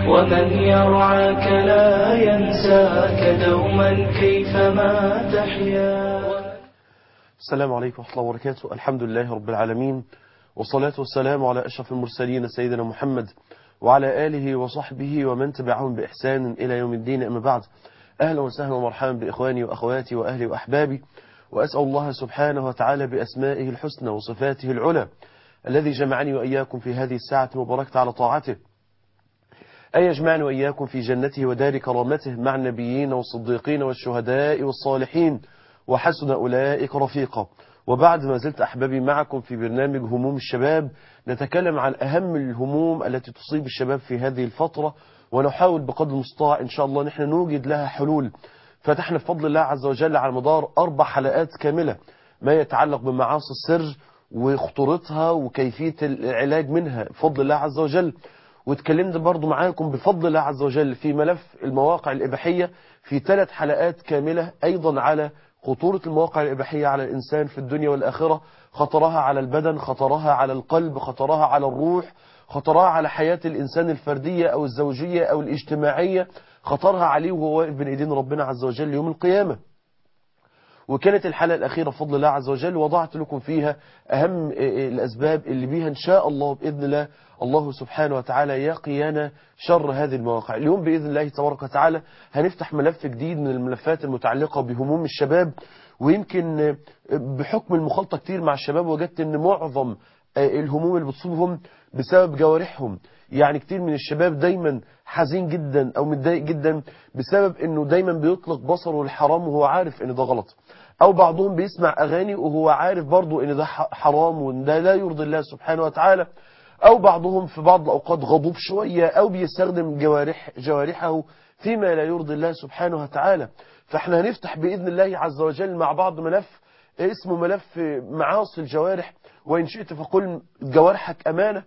ومن يرعاك لا ينساك دوما كيفما تحيا السلام عليكم ورحمة الله وبركاته الحمد لله رب العالمين والصلاة والسلام على أشرف المرسلين سيدنا محمد وعلى آله وصحبه ومن تبعهم بإحسان إلى يوم الدين أما بعد أهلا وسهلا ومرحبا بإخواني وأخواتي وأهلي وأحبابي وأسأل الله سبحانه وتعالى بأسمائه الحسنى وصفاته العلى الذي جمعني وإياكم في هذه الساعة المباركة على طاعته أن يجمعني وإياكم في جنته ودار كرامته مع النبيين والصديقين والشهداء والصالحين وحسن أولئك رفيقا وبعد ما زلت أحبابي معكم في برنامج هموم الشباب نتكلم عن أهم الهموم التي تصيب الشباب في هذه الفترة ونحاول بقدر المستطاع إن شاء الله نحن نوجد لها حلول فتحنا بفضل الله عز وجل على مدار أربع حلقات كاملة ما يتعلق بمعاصي السر وخطورتها وكيفية العلاج منها بفضل الله عز وجل واتكلمت برضو معاكم بفضل الله عز وجل في ملف المواقع الإباحية في ثلاث حلقات كاملة أيضا على خطورة المواقع الإباحية على الإنسان في الدنيا والآخرة خطرها على البدن خطرها على القلب خطرها على الروح خطرها على حياة الإنسان الفردية أو الزوجية أو الاجتماعية خطرها عليه وهو واقف بين إيدين ربنا عز وجل يوم القيامة وكانت الحلقة الأخيرة بفضل الله عز وجل وضعت لكم فيها أهم الأسباب اللي بيها إن شاء الله بإذن الله الله سبحانه وتعالى يقينا شر هذه المواقع اليوم بإذن الله تبارك وتعالى هنفتح ملف جديد من الملفات المتعلقة بهموم الشباب ويمكن بحكم المخالطة كتير مع الشباب وجدت أن معظم الهموم اللي بتصيبهم بسبب جوارحهم يعني كتير من الشباب دايما حزين جدا او متضايق جدا بسبب انه دايما بيطلق بصره للحرام وهو عارف ان ده غلط او بعضهم بيسمع اغاني وهو عارف برضه ان ده حرام وان ده لا يرضي الله سبحانه وتعالى او بعضهم في بعض الاوقات غضوب شوية او بيستخدم جوارح جوارحه فيما لا يرضي الله سبحانه وتعالى فاحنا هنفتح باذن الله عز وجل مع بعض ملف اسمه ملف معاصي الجوارح وإن شئت فقل جوارحك أمانة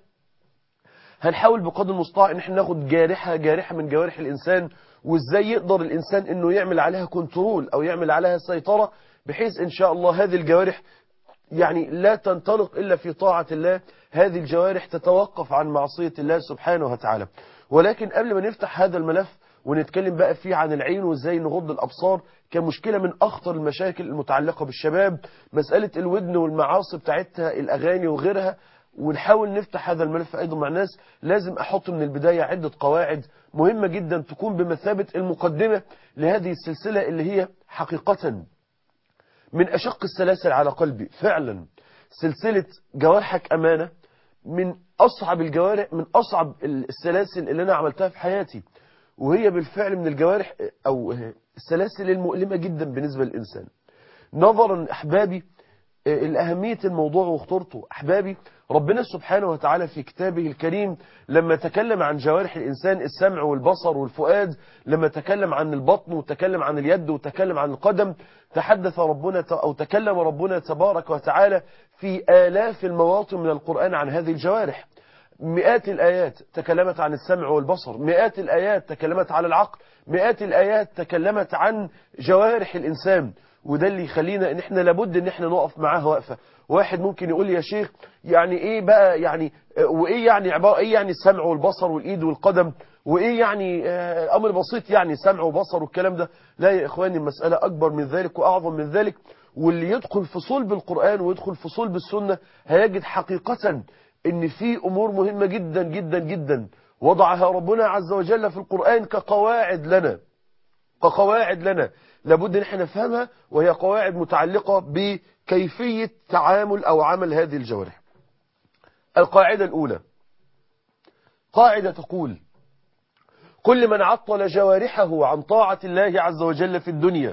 هنحاول بقدر المستطاع ان احنا ناخد جارحة جارحة من جوارح الإنسان وإزاي يقدر الإنسان إنه يعمل عليها كنترول أو يعمل عليها سيطرة بحيث إن شاء الله هذه الجوارح يعني لا تنطلق إلا في طاعة الله هذه الجوارح تتوقف عن معصية الله سبحانه وتعالى ولكن قبل ما نفتح هذا الملف ونتكلم بقى فيه عن العين وازاي نغض الأبصار كمشكلة من أخطر المشاكل المتعلقة بالشباب مسألة الودن والمعاصي بتاعتها الأغاني وغيرها ونحاول نفتح هذا الملف أيضا مع الناس لازم أحط من البداية عدة قواعد مهمة جدا تكون بمثابة المقدمة لهذه السلسلة اللي هي حقيقة من أشق السلاسل على قلبي فعلا سلسلة جوارحك أمانة من أصعب الجوارح من أصعب السلاسل اللي أنا عملتها في حياتي وهي بالفعل من الجوارح أو السلاسل المؤلمة جدا بالنسبة للإنسان نظرا أحبابي الأهمية الموضوع وخطورته أحبابي ربنا سبحانه وتعالى في كتابه الكريم لما تكلم عن جوارح الإنسان السمع والبصر والفؤاد لما تكلم عن البطن وتكلم عن اليد وتكلم عن القدم تحدث ربنا أو تكلم ربنا تبارك وتعالى في آلاف المواطن من القرآن عن هذه الجوارح مئات الآيات تكلمت عن السمع والبصر مئات الآيات تكلمت عن العقل مئات الآيات تكلمت عن جوارح الإنسان وده اللي يخلينا ان احنا لابد ان احنا نقف معاه وقفه واحد ممكن يقول لي يا شيخ يعني ايه بقى يعني وايه يعني عباره ايه يعني السمع والبصر والايد والقدم وايه يعني امر بسيط يعني سمع وبصر والكلام ده لا يا اخواني المساله اكبر من ذلك واعظم من ذلك واللي يدخل في صلب القران ويدخل في صلب السنه هيجد حقيقه ان في امور مهمه جدا جدا جدا وضعها ربنا عز وجل في القران كقواعد لنا كقواعد لنا لابد ان احنا نفهمها وهي قواعد متعلقة بكيفية تعامل او عمل هذه الجوارح القاعدة الاولى قاعدة تقول كل من عطل جوارحه عن طاعة الله عز وجل في الدنيا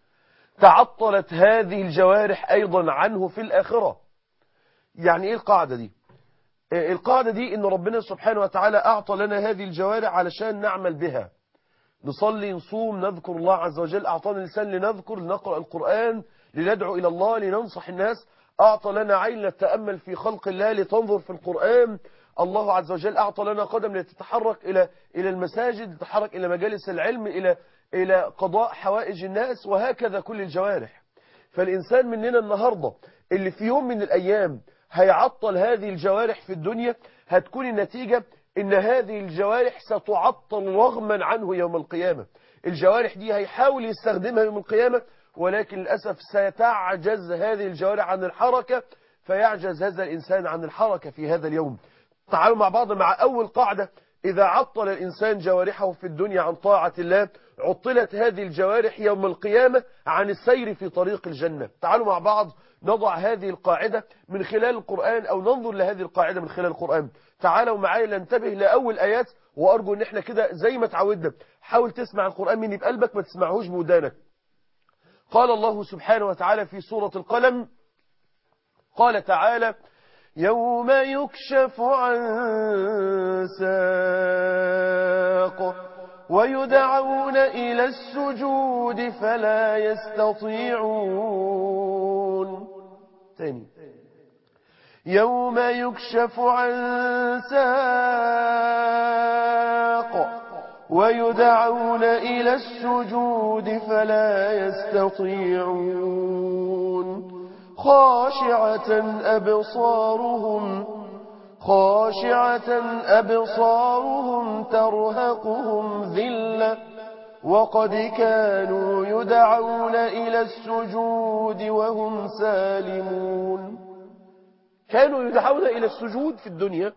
تعطلت هذه الجوارح ايضا عنه في الاخرة يعني ايه القاعدة دي القاعدة دي ان ربنا سبحانه وتعالى اعطى لنا هذه الجوارح علشان نعمل بها نصلي نصوم نذكر الله عز وجل أعطانا لسان لنذكر لنقرأ القرآن لندعو إلى الله لننصح الناس أعطى لنا عين لتتأمل في خلق الله لتنظر في القرآن الله عز وجل أعطى لنا قدم لتتحرك إلى إلى المساجد تتحرك إلى مجالس العلم إلى إلى قضاء حوائج الناس وهكذا كل الجوارح فالإنسان مننا النهاردة اللي في يوم من الأيام هيعطل هذه الجوارح في الدنيا هتكون النتيجة إن هذه الجوارح ستعطل رغما عنه يوم القيامة الجوارح دي هيحاول يستخدمها يوم القيامة ولكن للأسف ستعجز هذه الجوارح عن الحركة فيعجز هذا الإنسان عن الحركة في هذا اليوم تعالوا مع بعض مع أول قاعدة إذا عطل الإنسان جوارحه في الدنيا عن طاعة الله عطلت هذه الجوارح يوم القيامة عن السير في طريق الجنة تعالوا مع بعض نضع هذه القاعدة من خلال القرآن أو ننظر لهذه القاعدة من خلال القرآن تعالوا معايا ننتبه لأول آيات وأرجو أن احنا كده زي ما تعودنا حاول تسمع القرآن مني بقلبك ما تسمعهوش بودانك قال الله سبحانه وتعالى في سورة القلم قال تعالى يوم يكشف عن ساق ويدعون إلى السجود فلا يستطيعون ثاني يوم يكشف عن ساق ويدعون إلى السجود فلا يستطيعون خاشعة أبصارهم خاشعة أبصارهم ترهقهم ذلة وقد كانوا يدعون إلى السجود وهم سالمون كانوا يدعون إلى السجود في الدنيا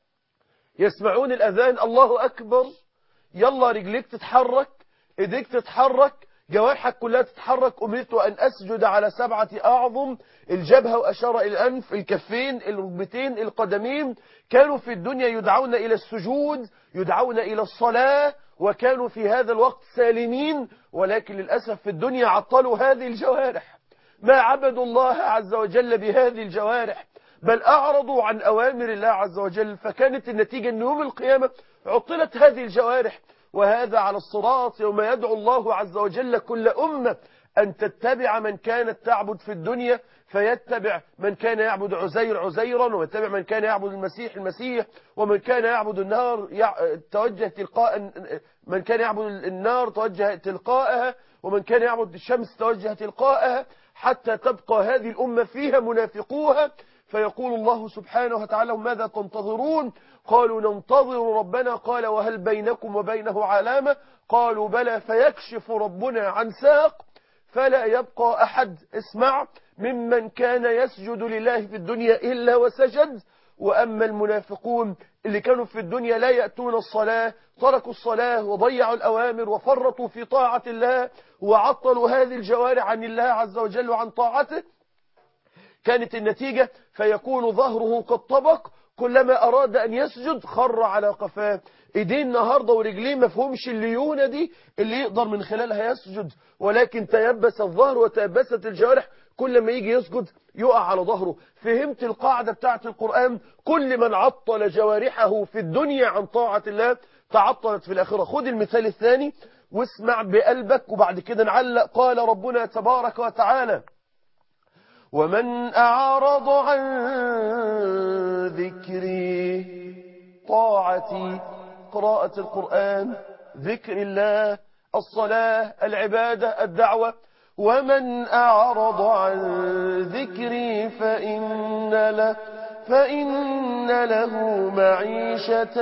يسمعون الأذان الله أكبر يلا رجليك تتحرك ايديك تتحرك جوارحك كلها تتحرك أمرت أن أسجد على سبعة أعظم الجبهة وأشار إلى الأنف الكفين الركبتين القدمين كانوا في الدنيا يدعون إلى السجود يدعون إلى الصلاة وكانوا في هذا الوقت سالمين ولكن للأسف في الدنيا عطلوا هذه الجوارح ما عبدوا الله عز وجل بهذه الجوارح بل أعرضوا عن أوامر الله عز وجل فكانت النتيجة أن يوم القيامة عطلت هذه الجوارح وهذا على الصراط يوم يدعو الله عز وجل كل أمة أن تتبع من كانت تعبد في الدنيا فيتبع من كان يعبد عزير عزيرا ويتبع من كان يعبد المسيح المسيح ومن كان يعبد النار توجه تلقاء من كان يعبد النار توجه تلقاءها ومن كان يعبد الشمس توجه تلقاءها حتى تبقى هذه الأمة فيها منافقوها فيقول الله سبحانه وتعالى ماذا تنتظرون قالوا ننتظر ربنا قال وهل بينكم وبينه علامة قالوا بلى فيكشف ربنا عن ساق فلا يبقى أحد اسمع ممن كان يسجد لله في الدنيا إلا وسجد وأما المنافقون اللي كانوا في الدنيا لا يأتون الصلاة تركوا الصلاة وضيعوا الأوامر وفرطوا في طاعة الله وعطلوا هذه الجوارح عن الله عز وجل وعن طاعته كانت النتيجة فيكون ظهره قد طبق كلما أراد أن يسجد خر على قفاه ايديه النهاردة ورجليه مفهومش الليونة دي اللي يقدر من خلالها يسجد ولكن تيبس الظهر وتيبست الجوارح كل ما يجي يسجد يقع على ظهره فهمت القاعدة بتاعت القرآن كل من عطل جوارحه في الدنيا عن طاعة الله تعطلت في الآخرة خد المثال الثاني واسمع بقلبك وبعد كده نعلق قال ربنا تبارك وتعالى ومن أعرض عن ذكري طاعتي قراءة القرآن ذكر الله الصلاة العبادة الدعوة ومن أعرض عن ذكري فإن له فإن له معيشة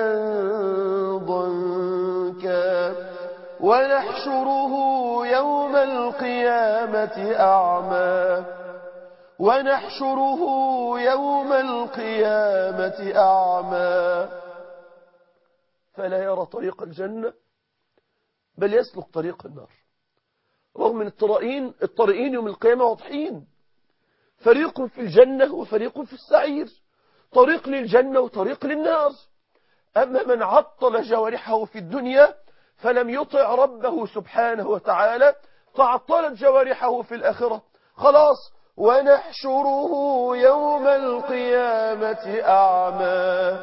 ضنكا ونحشره يوم القيامة أعمى ونحشره يوم القيامة أعمى فلا يرى طريق الجنة بل يسلك طريق النار رغم من الطريقين الطريقين يوم القيامة واضحين فريق في الجنة وفريق في السعير طريق للجنة وطريق للنار أما من عطل جوارحه في الدنيا فلم يطع ربه سبحانه وتعالى تعطلت جوارحه في الآخرة خلاص ونحشره يوم القيامة أعمى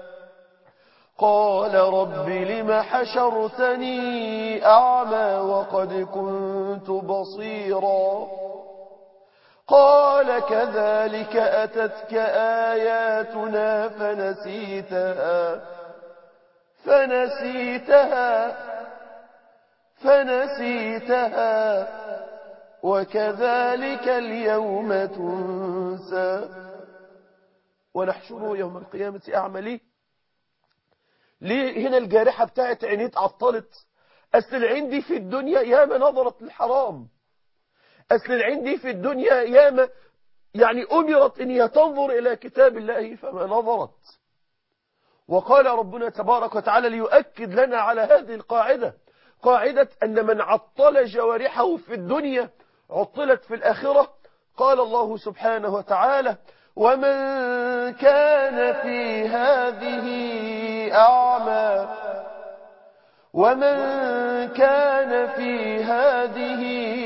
قال رب لم حشرتني أعمى وقد كنت بصيرا قال كذلك أتتك آياتنا فنسيتها فنسيتها فنسيتها وكذلك اليوم تنسى ونحشره يوم القيامة أعمى ليه ليه هنا الجارحة بتاعت عينيه اتعطلت أصل العين دي في الدنيا ياما نظرت للحرام أصل العين دي في الدنيا ياما يعني أمرت إن هي تنظر إلى كتاب الله فما نظرت وقال ربنا تبارك وتعالى ليؤكد لنا على هذه القاعدة قاعدة أن من عطل جوارحه في الدنيا عطلت في الآخرة قال الله سبحانه وتعالى ومن كان في هذه أعمى ومن كان في هذه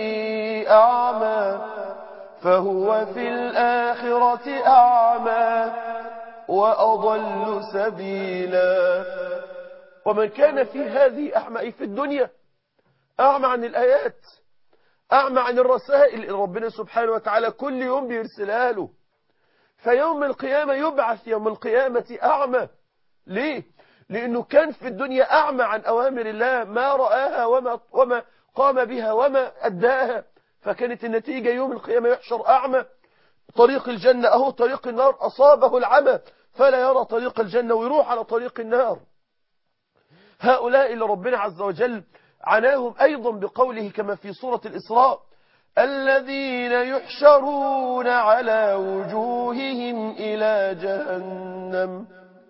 أعمى فهو في الآخرة أعمى وأضل سبيلا ومن كان في هذه أعمى أي في الدنيا أعمى عن الآيات أعمى عن الرسائل اللي ربنا سبحانه وتعالى كل يوم بيرسلها له فيوم القيامة يبعث يوم القيامة أعمى ليه؟ لأنه كان في الدنيا أعمى عن أوامر الله ما رآها وما, وما قام بها وما أداها فكانت النتيجة يوم القيامة يحشر أعمى طريق الجنة أهو طريق النار أصابه العمى فلا يرى طريق الجنة ويروح على طريق النار هؤلاء اللي ربنا عز وجل عناهم أيضا بقوله كما في سورة الإسراء الذين يحشرون على وجوههم إلى جهنم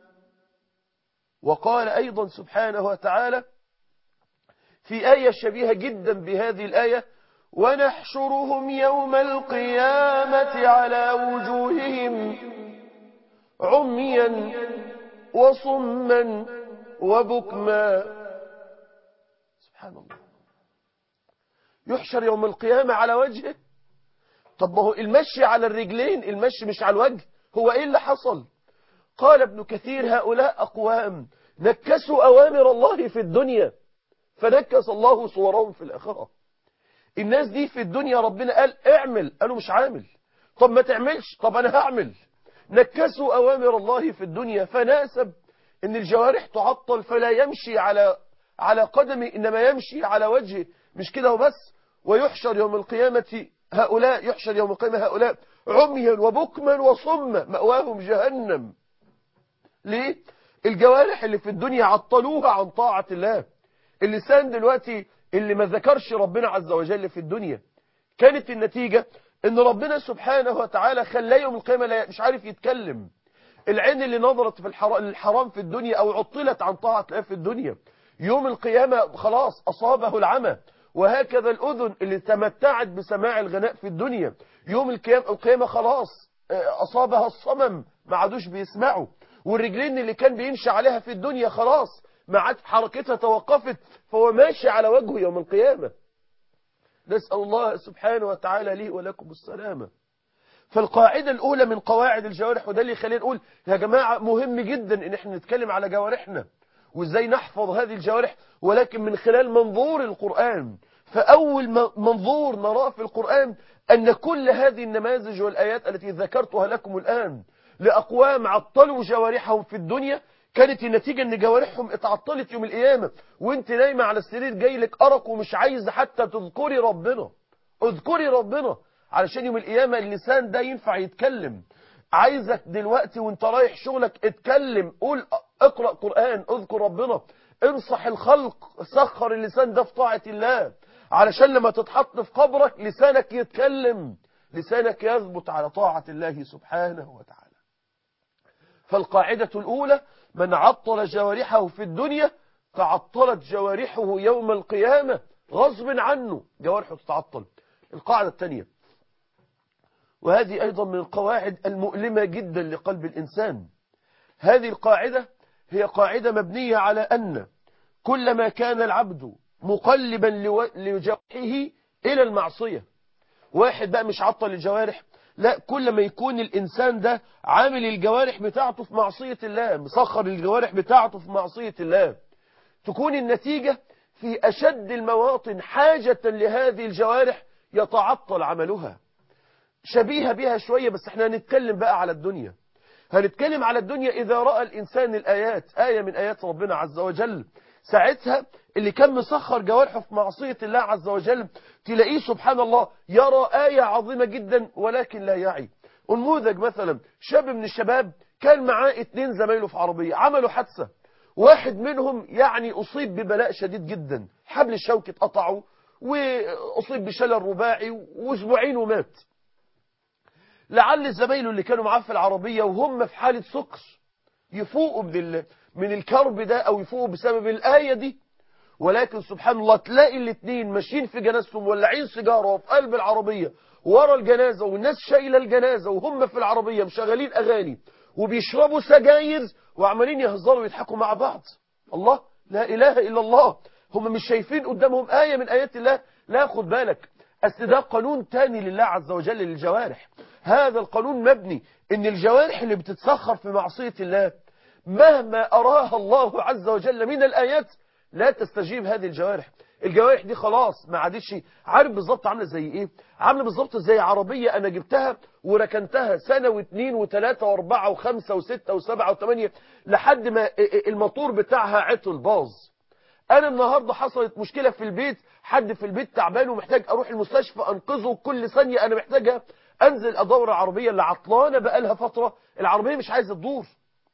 وقال أيضا سبحانه وتعالى في آية شبيهة جدا بهذه الآية ونحشرهم يوم القيامة على وجوههم عميا وصما وبكما سبحان الله يحشر يوم القيامة على وجهه طب ما هو المشي على الرجلين المشي مش على الوجه هو ايه اللي حصل قال ابن كثير هؤلاء أقوام نكسوا أوامر الله في الدنيا فنكس الله صورهم في الآخرة الناس دي في الدنيا ربنا قال اعمل قالوا مش عامل طب ما تعملش طب أنا هعمل نكسوا أوامر الله في الدنيا فناسب ان الجوارح تعطل فلا يمشي على على قدمه إنما يمشي على وجهه مش كده وبس ويحشر يوم القيامة هؤلاء يحشر يوم القيامة هؤلاء عميا وبكما وصما مأواهم جهنم ليه الجوارح اللي في الدنيا عطلوها عن طاعة الله اللسان دلوقتي اللي ما ذكرش ربنا عز وجل في الدنيا كانت النتيجة ان ربنا سبحانه وتعالى خلاه يوم القيامة مش عارف يتكلم العين اللي نظرت في الحرام في الدنيا او عطلت عن طاعة الله في الدنيا يوم القيامة خلاص أصابه العمى وهكذا الأذن اللي تمتعت بسماع الغناء في الدنيا يوم القيامة خلاص أصابها الصمم ما عادوش بيسمعوا والرجلين اللي كان بيمشي عليها في الدنيا خلاص ما عاد حركتها توقفت فهو ماشي على وجهه يوم القيامة نسأل الله سبحانه وتعالى لي ولكم السلامة فالقاعدة الأولى من قواعد الجوارح وده اللي يخلينا نقول يا جماعة مهم جدا ان احنا نتكلم على جوارحنا وازاي نحفظ هذه الجوارح ولكن من خلال منظور القرآن فأول منظور نراه في القرآن أن كل هذه النماذج والآيات التي ذكرتها لكم الآن لأقوام عطلوا جوارحهم في الدنيا كانت النتيجة ان جوارحهم اتعطلت يوم القيامة وانت نايمة على السرير جاي لك أرق ومش عايز حتى تذكري ربنا اذكري ربنا علشان يوم القيامة اللسان ده ينفع يتكلم عايزك دلوقتي وانت رايح شغلك اتكلم قول اقرأ قرآن اذكر ربنا انصح الخلق سخر اللسان ده في طاعة الله علشان لما تتحط في قبرك لسانك يتكلم لسانك يثبت على طاعة الله سبحانه وتعالى فالقاعدة الأولى من عطل جوارحه في الدنيا تعطلت جوارحه يوم القيامة غصب عنه جوارحه تتعطل القاعدة الثانية وهذه أيضا من القواعد المؤلمة جدا لقلب الإنسان هذه القاعدة هي قاعدة مبنية على أن كلما كان العبد مقلبا لجوارحه إلى المعصية واحد بقى مش عطل الجوارح لا كل ما يكون الإنسان ده عامل الجوارح بتاعته في معصية الله مسخر الجوارح بتاعته في معصية الله تكون النتيجة في أشد المواطن حاجة لهذه الجوارح يتعطل عملها شبيهة بها شوية بس احنا هنتكلم بقى على الدنيا هنتكلم على الدنيا إذا رأى الإنسان الآيات آية من آيات ربنا عز وجل ساعتها اللي كان مسخر جوارحه في معصية الله عز وجل تلاقيه سبحان الله يرى آية عظيمة جدا ولكن لا يعي نموذج مثلا شاب من الشباب كان معاه اتنين زمايله في عربية عملوا حادثة واحد منهم يعني أصيب ببلاء شديد جدا حبل الشوكي اتقطعوا وأصيب بشلل رباعي وأسبوعين ومات لعل زمايله اللي كانوا معاه في العربية وهم في حالة سكر يفوقوا من, ال... من الكرب ده أو يفوقوا بسبب الآية دي ولكن سبحان الله تلاقي الاثنين ماشيين في جنازتهم ولعين سيجاره وفي قلب العربية ورا الجنازة والناس شايلة الجنازة وهم في العربية مشغلين أغاني وبيشربوا سجاير وعمالين يهزروا ويضحكوا مع بعض الله لا إله إلا الله هم مش شايفين قدامهم آية من آيات الله لا خد بالك أصل ده قانون تاني لله عز وجل للجوارح هذا القانون مبني ان الجوارح اللي بتتسخر في معصية الله مهما أراها الله عز وجل من الآيات لا تستجيب هذه الجوارح الجوارح دي خلاص ما عادتش عارف بالظبط عامله زي ايه عامله بالظبط زي عربيه انا جبتها وركنتها سنه واثنين وثلاثه واربعه وخمسه وسته وسبعه وثمانيه لحد ما الموتور بتاعها عطل باظ انا النهارده حصلت مشكله في البيت حد في البيت تعبان ومحتاج اروح المستشفى انقذه كل ثانيه انا محتاجها انزل ادور العربيه اللي عطلانه بقالها فتره العربيه مش عايزه تدور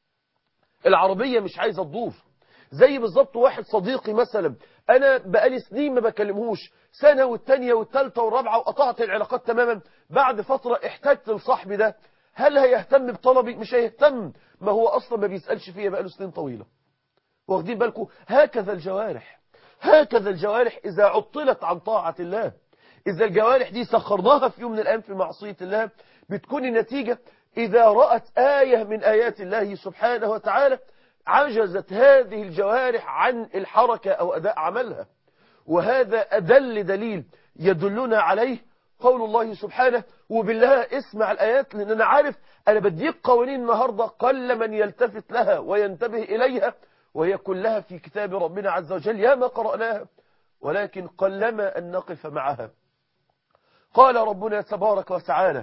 العربيه مش عايزه تدور زي بالظبط واحد صديقي مثلا انا بقالي سنين ما بكلمهوش سنه والثانيه والثالثه والرابعه وقطعت العلاقات تماما بعد فتره احتجت لصاحبي ده هل هيهتم بطلبي مش هيهتم ما هو اصلا ما بيسالش فيا بقاله سنين طويله واخدين بالكم هكذا الجوارح هكذا الجوارح اذا عطلت عن طاعه الله اذا الجوارح دي سخرناها في يوم من الايام في معصيه الله بتكون النتيجه اذا رات ايه من ايات الله سبحانه وتعالى عجزت هذه الجوارح عن الحركة أو أداء عملها وهذا أدل دليل يدلنا عليه قول الله سبحانه وبالله اسمع الآيات لأن أنا عارف أنا بديك قوانين النهاردة قل من يلتفت لها وينتبه إليها وهي كلها في كتاب ربنا عز وجل يا ما قرأناها ولكن قلما أن نقف معها قال ربنا تبارك وتعالى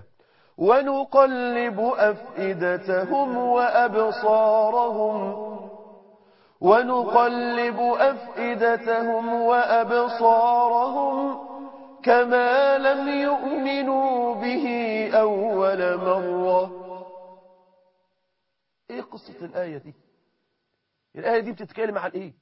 ونقلب أفئدتهم وأبصارهم ونقلب أفئدتهم وأبصارهم كما لم يؤمنوا به أول مرة إيه قصة الآية دي الآية دي بتتكلم عن إيه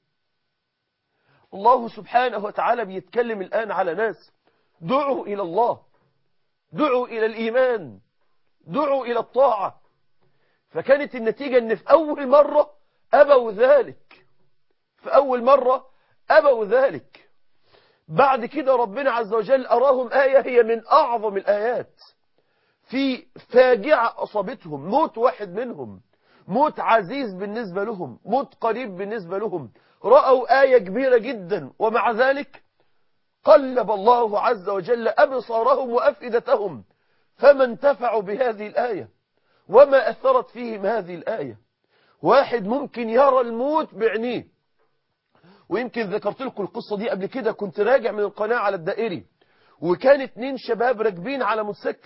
الله سبحانه وتعالى بيتكلم الآن على ناس دعوا إلى الله دعوا إلى الإيمان دعوا إلى الطاعة فكانت النتيجة أن في أول مرة أبوا ذلك في أول مرة أبوا ذلك بعد كده ربنا عز وجل أراهم آية هي من أعظم الآيات في فاجعة أصابتهم موت واحد منهم موت عزيز بالنسبة لهم موت قريب بالنسبة لهم رأوا آية كبيرة جدا ومع ذلك قلب الله عز وجل أبصارهم وأفئدتهم فما انتفعوا بهذه الآية وما أثرت فيهم هذه الآية واحد ممكن يرى الموت بعينيه ويمكن ذكرت لكم القصة دي قبل كده كنت راجع من القناة على الدائري وكان اتنين شباب راكبين على موتوسيكل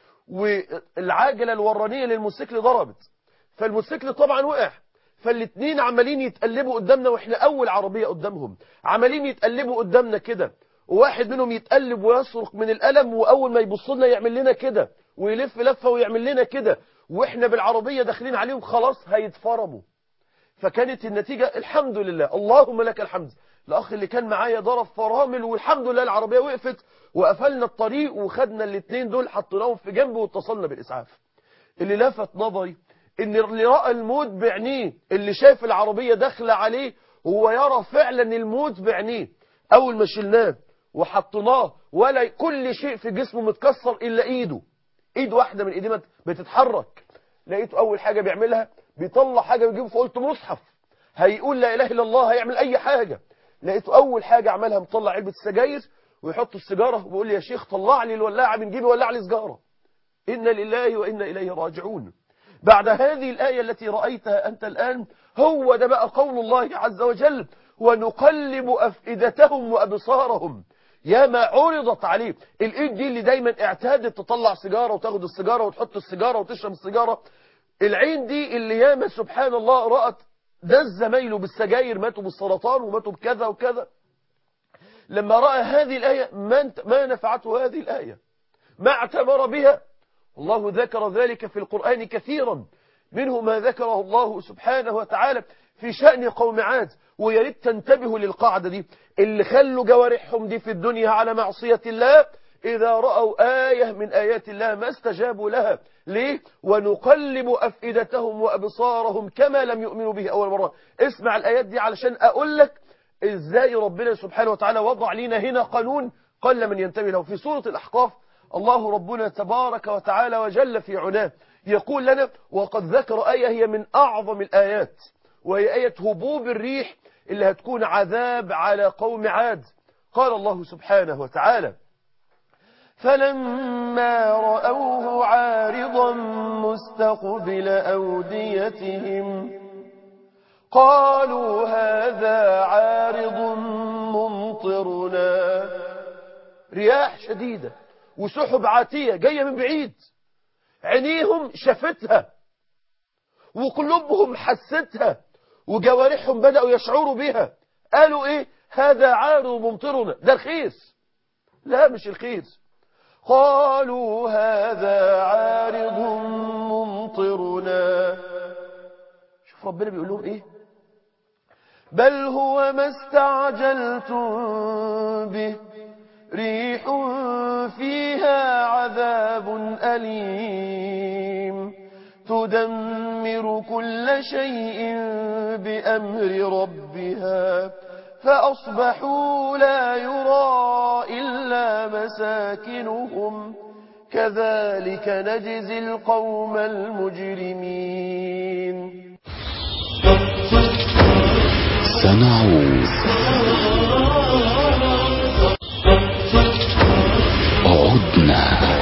والعجلة الورانية للموتوسيكل ضربت فالموتوسيكل طبعا وقع فالاتنين عمالين يتقلبوا قدامنا واحنا اول عربية قدامهم عمالين يتقلبوا قدامنا كده وواحد منهم يتقلب ويصرخ من الألم وأول ما يبص لنا يعمل لنا كده ويلف لفة ويعمل لنا كده وإحنا بالعربية داخلين عليهم خلاص هيتفرموا فكانت النتيجة الحمد لله اللهم لك الحمد الأخ اللي كان معايا ضرب فرامل والحمد لله العربية وقفت وقفلنا الطريق وخدنا الاثنين دول حطيناهم في جنب واتصلنا بالإسعاف اللي لفت نظري ان اللي رأى الموت بعينيه اللي شاف العربية داخلة عليه هو يرى فعلا الموت بعينيه أول ما شلناه وحطيناه ولا كل شيء في جسمه متكسر إلا إيده إيد واحدة من إيديه بتتحرك لقيته أول حاجة بيعملها بيطلع حاجة ويجيبه فقلت مصحف هيقول لا إله إلا الله هيعمل أي حاجة لقيته أول حاجة عملها مطلع علبة سجاير ويحط السيجارة ويقول لي يا شيخ طلع لي الولاعة من جيبي ولع لي سجارة إن لله وإنا إليه راجعون بعد هذه الآية التي رأيتها أنت الآن هو ده بقى قول الله عز وجل ونقلب أفئدتهم وأبصارهم يا ما عرضت عليه الايد دي اللي دايما اعتادت تطلع سيجارة وتاخد السيجارة وتحط السيجارة وتشرب السيجارة العين دي اللي ياما سبحان الله رأت ده زمايله بالسجاير ماتوا بالسرطان وماتوا بكذا وكذا لما رأى هذه الآية ما, ما نفعته هذه الآية ما اعتبر بها الله ذكر ذلك في القرآن كثيرا منه ما ذكره الله سبحانه وتعالى في في شأن قوم عاد ويا ريت تنتبهوا للقاعدة دي اللي خلوا جوارحهم دي في الدنيا على معصية الله إذا رأوا آية من آيات الله ما استجابوا لها ليه؟ ونقلب أفئدتهم وأبصارهم كما لم يؤمنوا به أول مرة اسمع الآيات دي علشان أقول لك إزاي ربنا سبحانه وتعالى وضع لنا هنا قانون قل من ينتبه له في سورة الأحقاف الله ربنا تبارك وتعالى وجل في عناه يقول لنا وقد ذكر آية هي من أعظم الآيات وهي آية هبوب الريح اللي هتكون عذاب على قوم عاد قال الله سبحانه وتعالى فلما رأوه عارضا مستقبل أوديتهم قالوا هذا عارض ممطرنا رياح شديدة وسحب عاتية جاية من بعيد عينيهم شافتها وقلوبهم حستها وجوارحهم بدأوا يشعروا بها قالوا ايه هذا عارض ممطرنا ده الخيس لا مش الخيس قالوا هذا عارض ممطرنا شوف ربنا بيقول لهم ايه بل هو ما استعجلتم به ريح فيها عذاب أليم تدمر كل شيء بأمر ربها فأصبحوا لا يرى إلا مساكنهم كذلك نجزي القوم المجرمين سنعود عدنا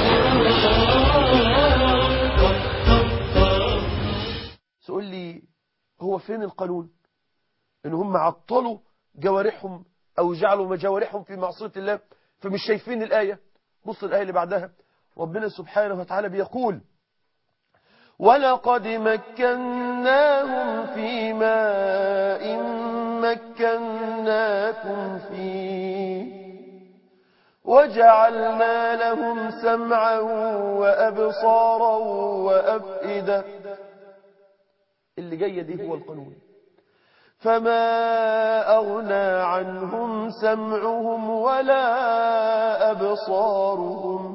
تقول لي هو فين القانون ان هم عطلوا جوارحهم او جعلوا جوارحهم في معصية الله فمش شايفين الآية بص الآية اللي بعدها ربنا سبحانه وتعالى بيقول ولقد مكناهم في ماء مكناكم فيه وجعلنا لهم سمعا وأبصارا وأفئدة اللي جاية دي هو القانون فما أغنى عنهم سمعهم ولا أبصارهم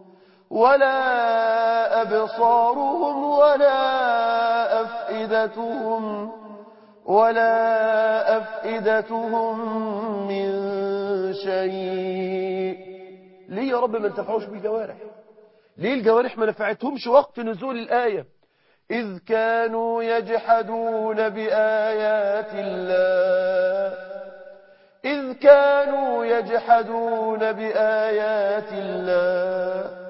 ولا أبصارهم ولا أفئدتهم ولا أفئدتهم من شيء ليه يا رب ما انتفعوش بالجوارح ليه الجوارح ما نفعتهمش وقت نزول الآية إذ كانوا يجحدون بآيات الله إذ كانوا يجحدون بآيات الله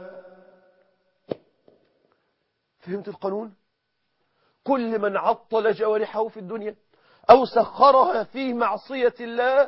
فهمت القانون كل من عطل جوارحه في الدنيا أو سخرها في معصية الله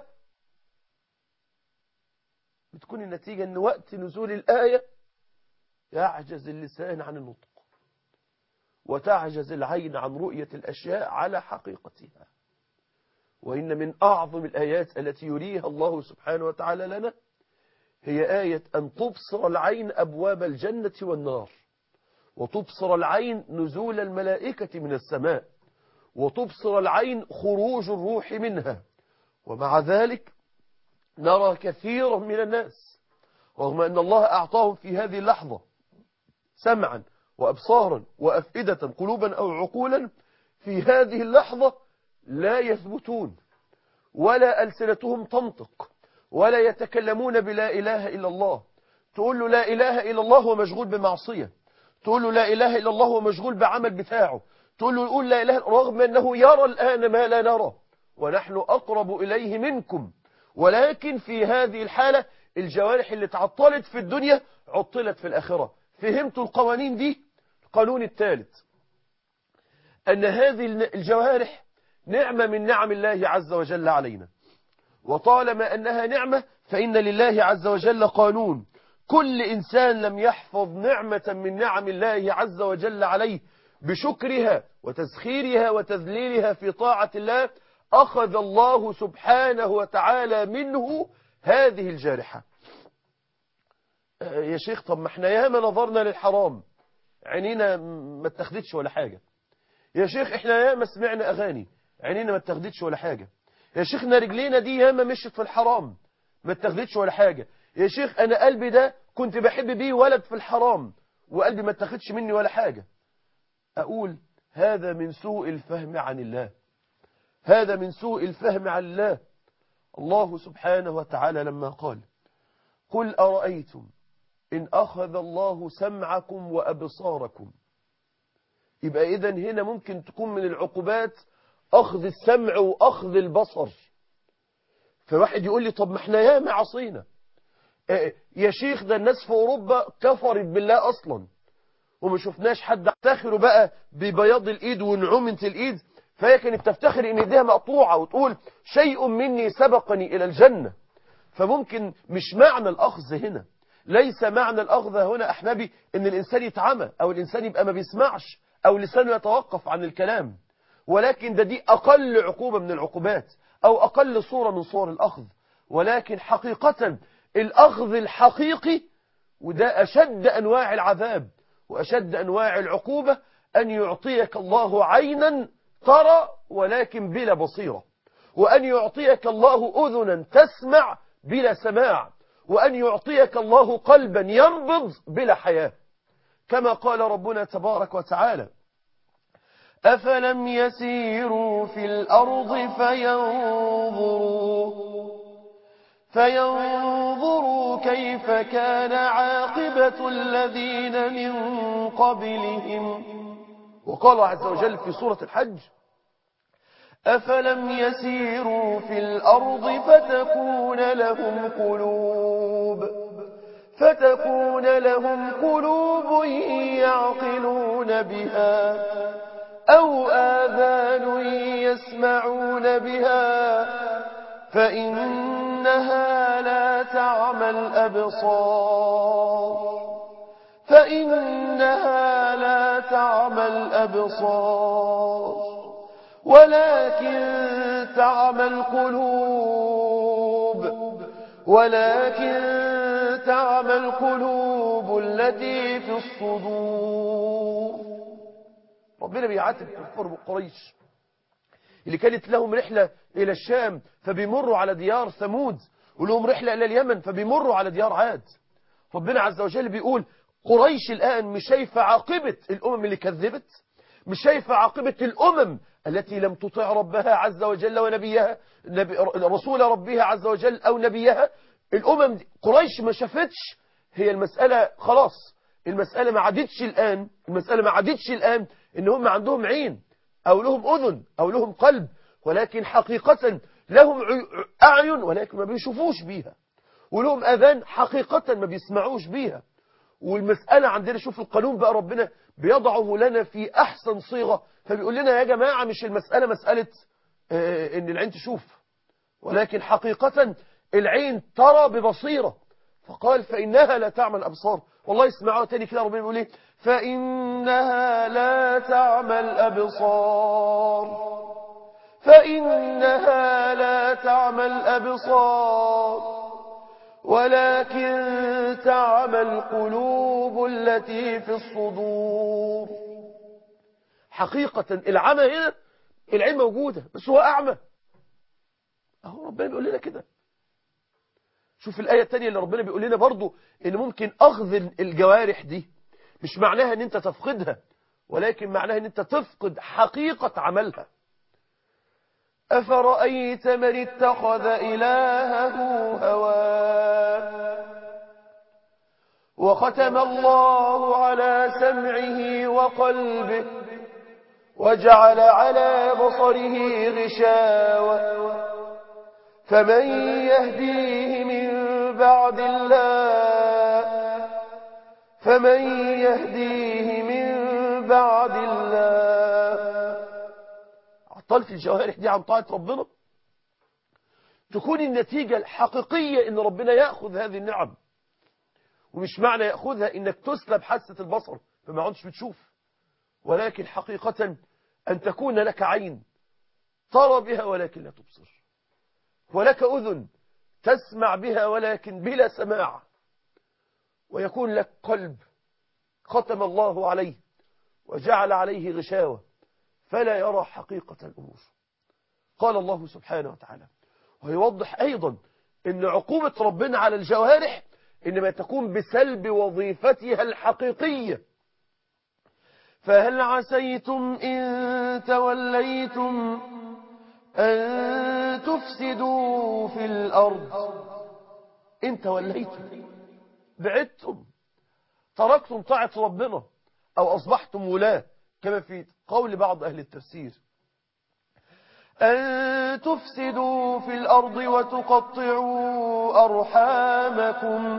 بتكون النتيجة أن وقت نزول الآية يعجز اللسان عن النطق وتعجز العين عن رؤية الأشياء على حقيقتها وإن من أعظم الآيات التي يريها الله سبحانه وتعالى لنا هي آية أن تبصر العين أبواب الجنة والنار وتبصر العين نزول الملائكة من السماء وتبصر العين خروج الروح منها ومع ذلك نرى كثيرا من الناس رغم أن الله أعطاهم في هذه اللحظة سمعا وأبصارا وأفئدة قلوبا أو عقولا في هذه اللحظة لا يثبتون ولا ألسنتهم تنطق ولا يتكلمون بلا إله إلا الله تقول له لا إله إلا الله ومشغول بمعصية تقول له لا إله إلا الله ومشغول بعمل بتاعه تقول له يقول لا إله رغم أنه يرى الآن ما لا نرى ونحن أقرب إليه منكم ولكن في هذه الحالة الجوارح اللي تعطلت في الدنيا عطلت في الآخرة فهمتوا القوانين دي القانون الثالث أن هذه الجوارح نعمة من نعم الله عز وجل علينا وطالما أنها نعمة فإن لله عز وجل قانون كل إنسان لم يحفظ نعمة من نعم الله عز وجل عليه بشكرها وتسخيرها وتذليلها في طاعة الله أخذ الله سبحانه وتعالى منه هذه الجارحة يا شيخ طب ما احنا ياما نظرنا للحرام عينينا ما اتخذتش ولا حاجة يا شيخ احنا ياما سمعنا أغاني عينينا ما اتخذتش ولا حاجة يا شيخنا رجلينا دي ياما مشت في الحرام ما اتخذتش ولا حاجة يا شيخ أنا قلبي ده كنت بحب بيه ولد في الحرام وقلبي ما اتخذش مني ولا حاجة أقول هذا من سوء الفهم عن الله هذا من سوء الفهم عن الله الله سبحانه وتعالى لما قال قل أرأيتم إن أخذ الله سمعكم وأبصاركم يبقى إذا هنا ممكن تكون من العقوبات أخذ السمع وأخذ البصر فواحد يقول لي طب ما احنا ياما عصينا اه يا شيخ ده الناس في أوروبا كفرت بالله أصلا وما شفناش حد افتخروا بقى ببياض الإيد ونعومة الإيد فهي كانت تفتخر إن ايديها مقطوعة وتقول شيء مني سبقني إلى الجنة فممكن مش معنى الأخذ هنا ليس معنى الأخذ هنا أحبابي إن الإنسان يتعمى أو الإنسان يبقى ما بيسمعش أو لسانه يتوقف عن الكلام ولكن ده دي أقل عقوبة من العقوبات أو أقل صورة من صور الأخذ ولكن حقيقة الأخذ الحقيقي وده أشد أنواع العذاب وأشد أنواع العقوبة أن يعطيك الله عينا ترى ولكن بلا بصيرة وأن يعطيك الله أذنا تسمع بلا سماع وأن يعطيك الله قلبا ينبض بلا حياة كما قال ربنا تبارك وتعالى أفلم يسيروا في الأرض فينظروا فينظروا كيف كان عاقبة الذين من قبلهم وقال عز وجل في سورة الحج أفلم يسيروا في الأرض فتكون لهم قلوب فتكون لهم قلوب يعقلون بها أو آذان يسمعون بها فإنها لا تعمى الأبصار فإنها لا تعمى الأبصار ولكن تعمى القلوب ولكن تعمى القلوب التي في الصدور ربنا بيعاتب كفار قريش اللي كانت لهم رحلة إلى الشام فبيمروا على ديار ثمود ولهم رحلة إلى اليمن فبيمروا على ديار عاد ربنا عز وجل بيقول قريش الآن مش شايفة عاقبة الأمم اللي كذبت مش شايفة عاقبة الأمم التي لم تطع ربها عز وجل ونبيها نبي رسول ربها عز وجل أو نبيها الأمم دي قريش ما شافتش هي المسألة خلاص المسألة ما عادتش الآن المسألة ما عادتش الآن إن هم عندهم عين أو لهم أذن أو لهم قلب ولكن حقيقة لهم أعين ولكن ما بيشوفوش بيها ولهم أذان حقيقة ما بيسمعوش بيها والمسألة عندنا شوف القانون بقى ربنا بيضعه لنا في أحسن صيغة فبيقول لنا يا جماعة مش المسألة مسألة آه إن العين تشوف ولكن حقيقة العين ترى ببصيرة فقال فإنها لا تعمل أبصار والله اسمعوا تاني كده ربنا بيقول ايه فإنها لا تعمى الأبصار فإنها لا تعمى الأبصار ولكن تعمى القلوب التي في الصدور حقيقة العمى هنا العين موجودة بس هو أعمى أهو ربنا بيقول لنا كده شوف الآية التانية اللي ربنا بيقول لنا برضو إن ممكن أخذ الجوارح دي مش معناها إن أنت تفقدها ولكن معناها إن أنت تفقد حقيقة عملها أفرأيت من اتخذ إلهه هواه وختم الله على سمعه وقلبه وجعل على بصره غشاوة فمن يهديه من بعد الله فمن يهديه من بعد الله عطلت الجوارح دي عن طاعة ربنا تكون النتيجة الحقيقية ان ربنا يأخذ هذه النعم ومش معنى يأخذها انك تسلب حاسة البصر فما عدتش بتشوف ولكن حقيقة أن تكون لك عين ترى بها ولكن لا تبصر ولك أذن تسمع بها ولكن بلا سماع ويكون لك قلب ختم الله عليه وجعل عليه غشاوة فلا يرى حقيقة الأمور قال الله سبحانه وتعالى ويوضح أيضا أن عقوبة ربنا على الجوارح إنما تكون بسلب وظيفتها الحقيقية فهل عسيتم إن توليتم أن تفسدوا في الأرض إن توليتم بعدتم تركتم طاعة ربنا أو أصبحتم ولاة كما في قول بعض أهل التفسير أن تفسدوا في الأرض وتقطعوا أرحامكم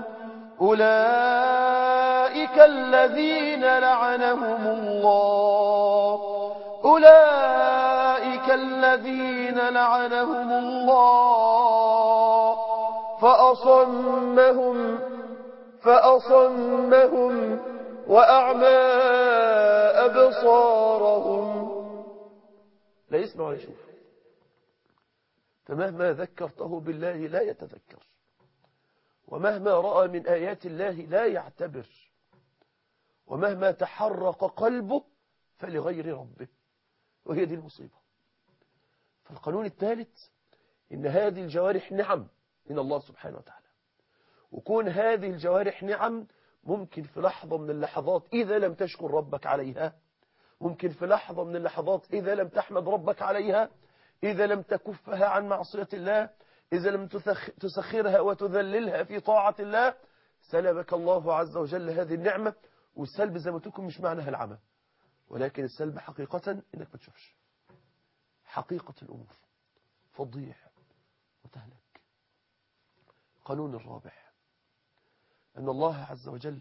أولئك الذين لعنهم الله أولئك الذين لعنهم الله فأصمهم فأصمهم وأعمى أبصارهم لا يسمع ولا يشوف فمهما ذكرته بالله لا يتذكر ومهما رأى من آيات الله لا يعتبر ومهما تحرق قلبه فلغير ربه وهي دي المصيبة فالقانون الثالث إن هذه الجوارح نعم من الله سبحانه وتعالى وكون هذه الجوارح نعم ممكن في لحظة من اللحظات إذا لم تشكر ربك عليها ممكن في لحظة من اللحظات إذا لم تحمد ربك عليها إذا لم تكفها عن معصية الله إذا لم تسخرها وتذللها في طاعة الله سلبك الله عز وجل هذه النعمة والسلب زي ما تكون مش معناها العمى ولكن السلب حقيقة إنك ما تشوفش حقيقة الأمور فضيع وتهلك قانون الرابع أن الله عز وجل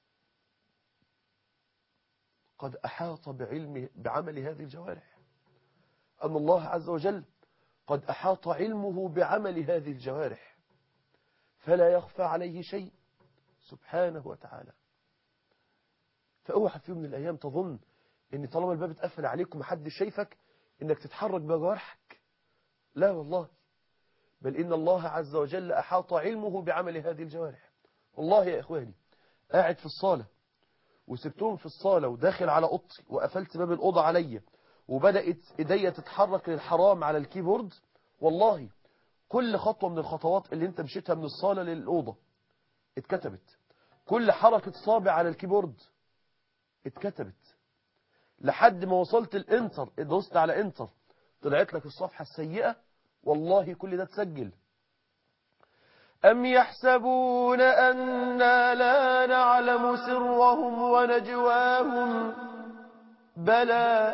قد أحاط بعلمه بعمل هذه الجوارح أن الله عز وجل قد أحاط علمه بعمل هذه الجوارح فلا يخفى عليه شيء سبحانه وتعالى فأوعى في يوم من الأيام تظن أن طالما الباب اتقفل عليك ومحدش شايفك أنك تتحرك بجوارحك لا والله بل إن الله عز وجل أحاط علمه بعمل هذه الجوارح والله يا إخواني قاعد في الصالة وسبتهم في الصالة وداخل على أوضتي وقفلت باب الأوضة عليا وبدأت إيديا تتحرك للحرام على الكيبورد والله كل خطوة من الخطوات اللي انت مشيتها من الصالة للأوضة اتكتبت كل حركة صابع على الكيبورد اتكتبت لحد ما وصلت الانتر دوست على انتر طلعت لك الصفحة السيئة والله كل ده تسجل أم يحسبون أنا لا نعلم سرهم ونجواهم بلى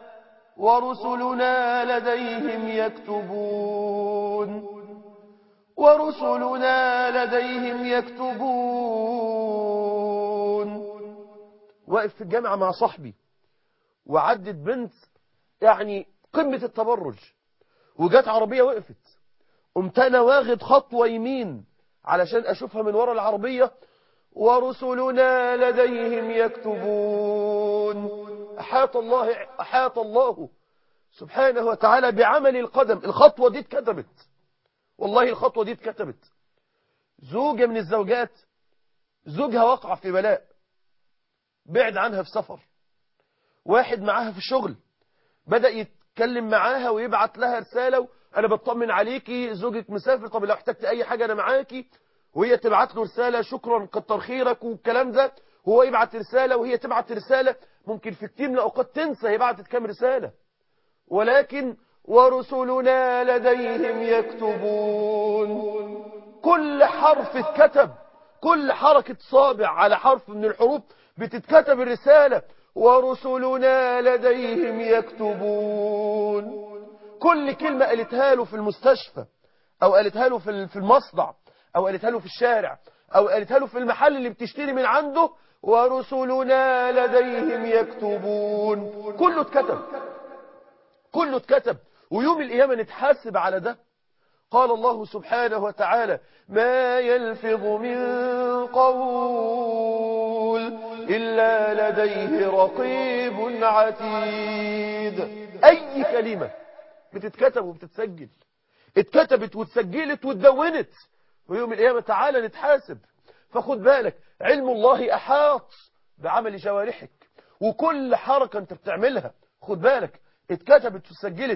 ورسلنا لديهم يكتبون ورسلنا لديهم يكتبون واقف في الجامعة مع صاحبي وعدت بنت يعني قمة التبرج وجات عربية وقفت قمت انا واخد خطوة يمين علشان اشوفها من ورا العربية ورسلنا لديهم يكتبون أحاط الله أحاط الله سبحانه وتعالى بعمل القدم الخطوة دي اتكتبت والله الخطوة دي اتكتبت زوجة من الزوجات زوجها وقع في بلاء بعد عنها في سفر واحد معاها في الشغل بدأ يتكلم معاها ويبعت لها رسالة أنا بطمن عليكي زوجك مسافر طب لو احتجت أي حاجة أنا معاكي وهي تبعت له رسالة شكرا كتر خيرك والكلام ده هو يبعت رسالة وهي تبعت رسالة ممكن في كتير من الأوقات تنسى هي بعتت كام رسالة ولكن ورسلنا لديهم يكتبون كل حرف اتكتب كل حركة صابع على حرف من الحروف بتتكتب الرسالة ورسلنا لديهم يكتبون كل كلمة قالتها له في المستشفى أو قالتها له في المصنع أو قالتها له في الشارع أو قالتها له في المحل اللي بتشتري من عنده ورسلنا لديهم يكتبون كله اتكتب كله اتكتب ويوم القيامة نتحاسب على ده قال الله سبحانه وتعالى ما يلفظ من قول إلا لديه رقيب عتيد أي كلمة بتتكتب وبتتسجل اتكتبت واتسجلت واتدونت ويوم القيامة تعالى نتحاسب فخد بالك علم الله أحاط بعمل جوارحك وكل حركة انت بتعملها خد بالك اتكتبت وسجلت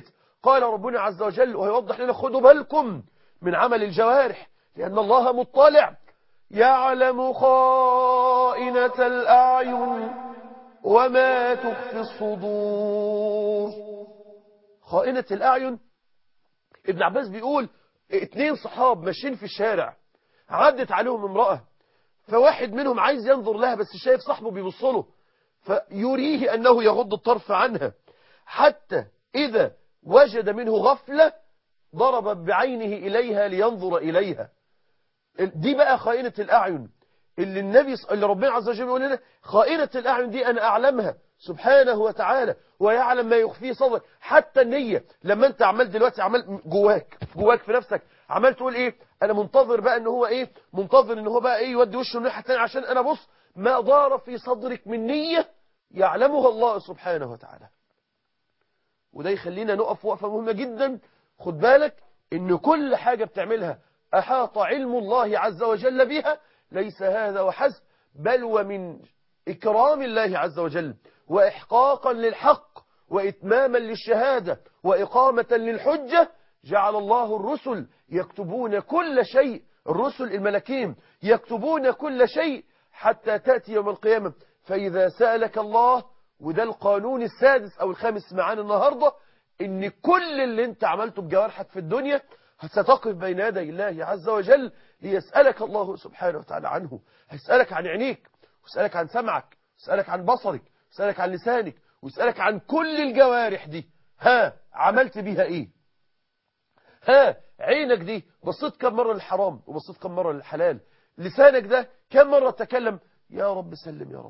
قال ربنا عز وجل ويوضح لنا خدوا بالكم من عمل الجوارح لأن الله مطلع يعلم خائنة الأعين وما تخفي الصدور خائنة الأعين ابن عباس بيقول اتنين صحاب ماشيين في الشارع عدت عليهم امرأة فواحد منهم عايز ينظر لها بس شايف صاحبه بيبص له فيريه أنه يغض الطرف عنها حتى إذا وجد منه غفلة ضرب بعينه إليها لينظر إليها دي بقى خائنة الأعين اللي النبي اللي ربنا عز وجل يقول لنا خائنة الأعين دي أنا أعلمها سبحانه وتعالى ويعلم ما يخفيه صدرك حتى النية لما أنت عمال دلوقتي عمال جواك جواك في نفسك عمال تقول إيه أنا منتظر بقى إن هو إيه منتظر إن هو بقى إيه يودي وشه الناحية الثانية عشان أنا بص ما دار في صدرك من نية يعلمها الله سبحانه وتعالى وده يخلينا نقف وقفة مهمة جدا خد بالك إن كل حاجة بتعملها أحاط علم الله عز وجل بها ليس هذا وحسب بل ومن إكرام الله عز وجل وإحقاقا للحق وإتماما للشهادة وإقامة للحجة جعل الله الرسل يكتبون كل شيء الرسل الملكين يكتبون كل شيء حتى تأتي يوم القيامة فإذا سألك الله وده القانون السادس أو الخامس معانا النهاردة إن كل اللي انت عملته بجوارحك في الدنيا ستقف بين يدي الله عز وجل ليسألك الله سبحانه وتعالى عنه هيسألك عن عينيك ويسألك عن سمعك ويسألك عن بصرك ويسألك عن لسانك ويسألك عن كل الجوارح دي ها عملت بيها ايه ها عينك دي بصيت كم مرة للحرام وبصيت كم مرة للحلال لسانك ده كم مرة تكلم يا رب سلم يا رب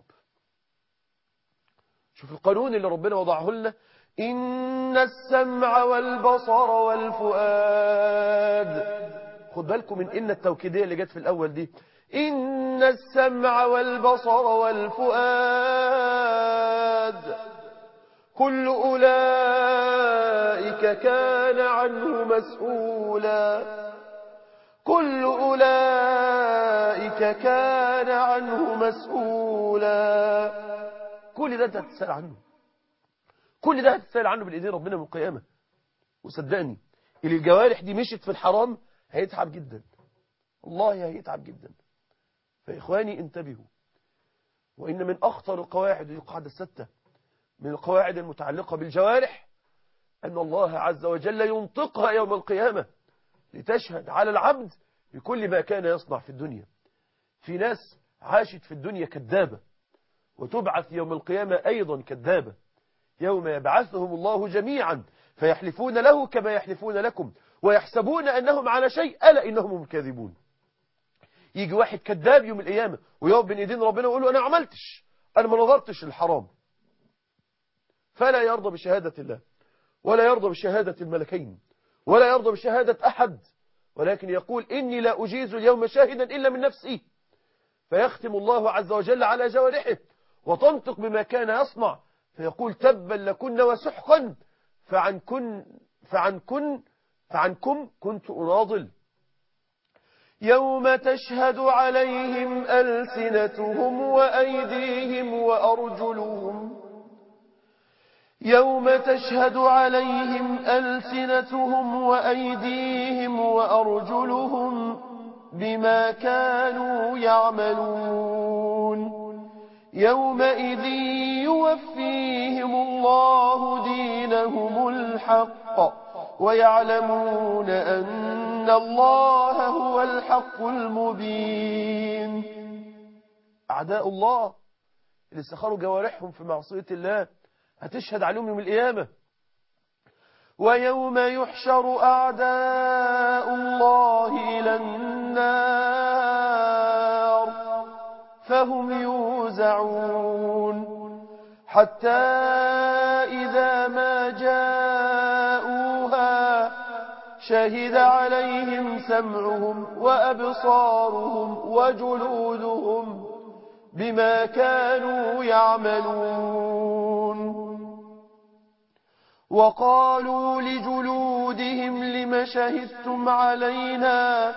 شوف القانون اللي ربنا وضعه لنا إن السمع والبصر والفؤاد خد بالكم من إن التوكيدية اللي جت في الأول دي إن السمع والبصر والفؤاد كل أولئك كان عنه مسؤولا كل أولئك كان عنه مسؤولا كل ده انت هتسأل عنه كل ده هتسأل عنه بالإيدين ربنا من القيامة وصدقني اللي الجوارح دي مشت في الحرام هيتعب جدا والله هيتعب جدا فإخواني انتبهوا وإن من أخطر القواعد القاعدة الستة من القواعد المتعلقة بالجوارح أن الله عز وجل ينطقها يوم القيامة لتشهد على العبد بكل ما كان يصنع في الدنيا في ناس عاشت في الدنيا كذابة وتبعث يوم القيامة أيضا كذابة يوم يبعثهم الله جميعا فيحلفون له كما يحلفون لكم ويحسبون أنهم على شيء ألا إنهم هم كاذبون يجي واحد كذاب يوم القيامة ويقف بين ايدين ربنا ويقول له أنا عملتش أنا ما نظرتش الحرام فلا يرضى بشهادة الله ولا يرضى بشهادة الملكين ولا يرضى بشهادة أحد ولكن يقول إني لا أجيز اليوم شاهدا إلا من نفسي فيختم الله عز وجل على جوارحه وتنطق بما كان يصنع فيقول تبا لكن وسحقا فعن كن فعن كن فعنكم كنت أناضل يوم تشهد عليهم ألسنتهم وأيديهم وأرجلهم يوم تشهد عليهم ألسنتهم وأيديهم وأرجلهم بما كانوا يعملون يومئذ يوفيهم الله دينهم الحق ويعلمون أن الله هو الحق المبين أعداء الله اللي سخروا جوارحهم في معصية الله هتشهد عليهم يوم القيامة ويوم يحشر أعداء الله إلى النار فهم يوزعون حتى إذا ما جاءوها شهد عليهم سمعهم وأبصارهم وجلودهم بما كانوا يعملون وقالوا لجلودهم لم شهدتم علينا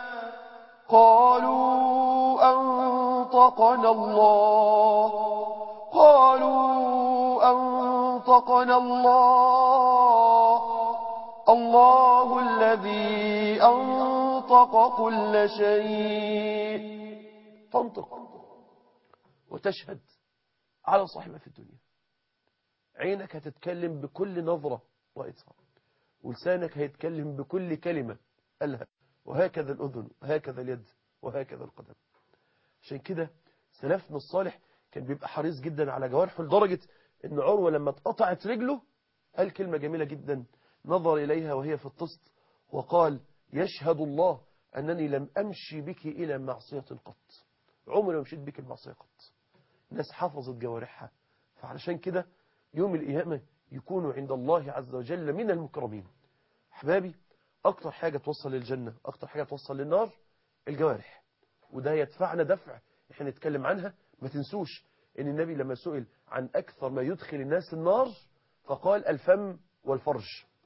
قالوا أنطقنا الله قالوا أنطقنا الله الله الذي أنطق كل شيء تنطق وتشهد على صاحبها في الدنيا عينك هتتكلم بكل نظرة رأيتها ولسانك هيتكلم بكل كلمة قالها وهكذا الأذن وهكذا اليد وهكذا القدم عشان كده سلفنا الصالح كان بيبقى حريص جدا على جوارحه لدرجة ان عروة لما اتقطعت رجله قال كلمة جميلة جدا نظر إليها وهي في الطست وقال يشهد الله أنني لم أمشي بك إلى معصية قط عمري ما مشيت بك المعصية قط الناس حفظت جوارحها فعلشان كده يوم القيامة يكونوا عند الله عز وجل من المكرمين أحبابي أكتر حاجة توصل للجنة أكتر حاجة توصل للنار الجوارح وده يدفعنا دفع احنا نتكلم عنها ما تنسوش ان النبي لما سئل عن أكثر ما يدخل الناس النار فقال الفم والفرج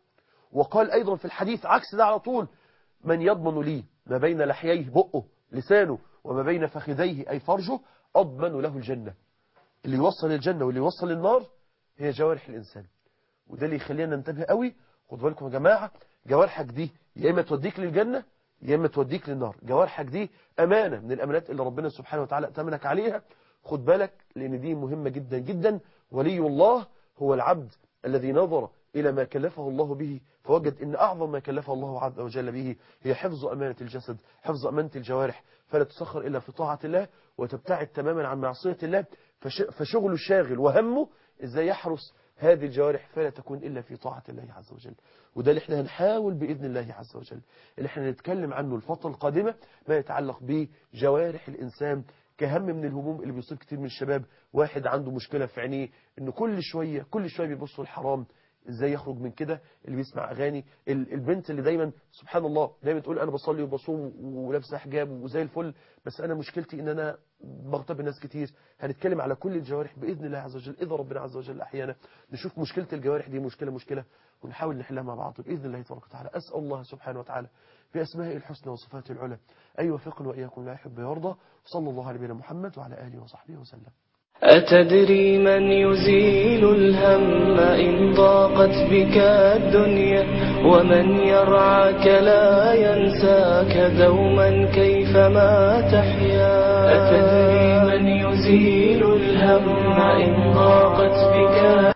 وقال أيضا في الحديث عكس ده على طول من يضمن لي ما بين لحييه بقه لسانه وما بين فخذيه أي فرجه أضمن له الجنة اللي يوصل الجنة واللي يوصل النار هي جوارح الإنسان وده اللي يخلينا ننتبه قوي خدوا بالكم يا جماعة جوارحك دي يا إما توديك للجنة يا إما توديك للنار جوارحك دي أمانة من الأمانات اللي ربنا سبحانه وتعالى أتمنك عليها خد بالك لأن دي مهمة جدا جدا ولي الله هو العبد الذي نظر إلى ما كلفه الله به فوجد أن أعظم ما كلفه الله عز وجل به هي حفظ أمانة الجسد حفظ أمانة الجوارح فلا تسخر إلا في طاعة الله وتبتعد تماما عن معصية الله فشغله شاغل وهمه إزاي يحرس هذه الجوارح فلا تكون إلا في طاعة الله عز وجل وده اللي احنا هنحاول بإذن الله عز وجل اللي احنا نتكلم عنه الفترة القادمة ما يتعلق بجوارح الإنسان كهم من الهموم اللي بيصيب كتير من الشباب واحد عنده مشكلة في عينيه انه كل شوية كل شوية بيبصوا الحرام ازاي يخرج من كده اللي بيسمع اغاني البنت اللي دايما سبحان الله دايما تقول انا بصلي وبصوم ولابسه حجاب وزي الفل بس انا مشكلتي ان انا بغتاب ناس كتير هنتكلم على كل الجوارح باذن الله عز وجل اذا ربنا عز وجل احيانا نشوف مشكله الجوارح دي مشكله مشكله ونحاول نحلها مع بعض باذن الله تبارك وتعالى اسال الله سبحانه وتعالى باسمائه الحسنى وصفاته العلى اي وفقنا واياكم لا يحب ويرضى صلى الله على نبينا محمد وعلى اله وصحبه وسلم أتدري من يزيل الهم إن ضاقت بك الدنيا ومن يرعاك لا ينساك دوما كيفما تحيا أتدري من يزيل الهم إن ضاقت بك